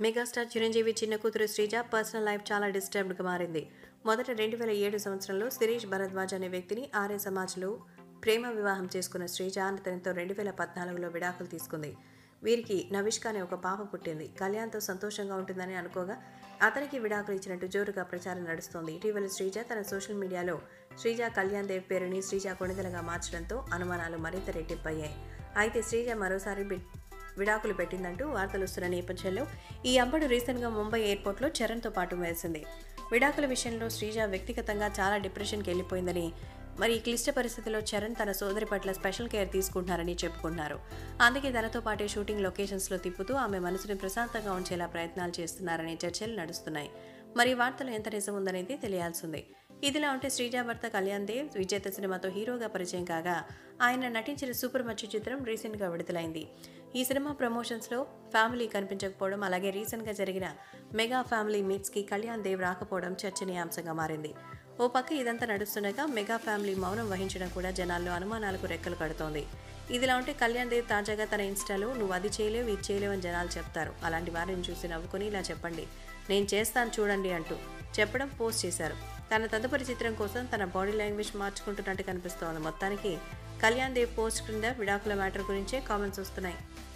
megastar Chiranjeevi చిన్న కూతురు Sreeja personal life చాలా డిస్టర్బ్డ్గా మారింది మొదట రెండు వేల ఏడు సంవత్సరంలో శిరీష్ భరద్వాజ్ అనే వ్యక్తిని ఆర్య సమాజ్లో ప్రేమ వివాహం చేసుకున్న శ్రీజ అతనితో రెండు వేల పద్నాలుగులో విడాకులు తీసుకుంది వీరికి నవిష్క అనే ఒక పాప పుట్టింది కళ్యాణ్తో సంతోషంగా ఉంటుందని అనుకోగా అతనికి విడాకులు ఇచ్చినట్టు జోరుగా ప్రచారం నడుస్తోంది ఇటీవల శ్రీజ తన సోషల్ మీడియాలో శ్రీజ కళ్యాణ్ దేవ్ పేరుని శ్రీజ కొణిదలగా మార్చడంతో అనుమానాలు మరింత రెట్టింపయ్యాయి అయితే శ్రీజ మరోసారి బి- విడాకులు పెట్టిందంటూ వార్తలు వస్తున్న నేపథ్యంలో ఈ అమ్మడు రీసెంట్గా ముంబై ఎయిర్పోర్ట్లో చరణ్తో పాటు వేసింది విడాకుల విషయంలో శ్రీజ వ్యక్తిగతంగా చాలా డిప్రెషన్కి వెళ్ళిపోయిందని మరి ఈ క్లిష్ట పరిస్థితిలో చరణ్ తన సోదరి పట్ల స్పెషల్ కేర్ తీసుకుంటున్నారని చెప్పుకుంటున్నారు అందుకే తనతో పాటే షూటింగ్ లొకేషన్స్లో తిప్పుతూ ఆమె మనసుని ప్రశాంతంగా ఉంచేలా ప్రయత్నాలు చేస్తున్నారనే చర్చలు నడుస్తున్నాయి మరి ఈ వార్తలు ఎంత నిజం ఉందనేది తెలియాల్సిందే ఇదిలా ఉంటే శ్రీజా భర్త కళ్యాణ్ దేవ్ విజేత సినిమాతో హీరోగా పరిచయం కాగా ఆయన నటించిన సూపర్ మచ్చి చిత్రం రీసెంట్గా విడుదలైంది ఈ సినిమా ప్రమోషన్స్లో ఫ్యామిలీ కనిపించకపోవడం అలాగే రీసెంట్గా జరిగిన మెగా ఫ్యామిలీ మీట్స్కి కళ్యాణ్ దేవ్ రాకపోవడం చర్చనీయాంశంగా మారింది ఓ పక్క ఇదంతా నడుస్తుండగా మెగా ఫ్యామిలీ మౌనం వహించడం కూడా జనాల్లో అనుమానాలకు రెక్కలు కడుతోంది ఇదిలా ఉంటే కళ్యాణ్ దేవ్ తాజాగా తన ఇన్స్టాలో నువ్వు అది చేయలేవు ఇది చేయలేవు అని జనాలు చెప్తారు అలాంటి వారిని చూసి నవ్వుకొని ఇలా చెప్పండి నేను చేస్తాను చూడండి అంటూ చెప్పడం పోస్ట్ చేశారు తన తదుపరి చిత్రం కోసం తన బాడీ లాంగ్వేజ్ మార్చుకుంటున్నట్టు కనిపిస్తోంది మొత్తానికి కళ్యాణ్ దేవ్ పోస్ట్ క్రింద విడాకుల మ్యాటర్ గురించే కామెంట్స్ వస్తున్నాయి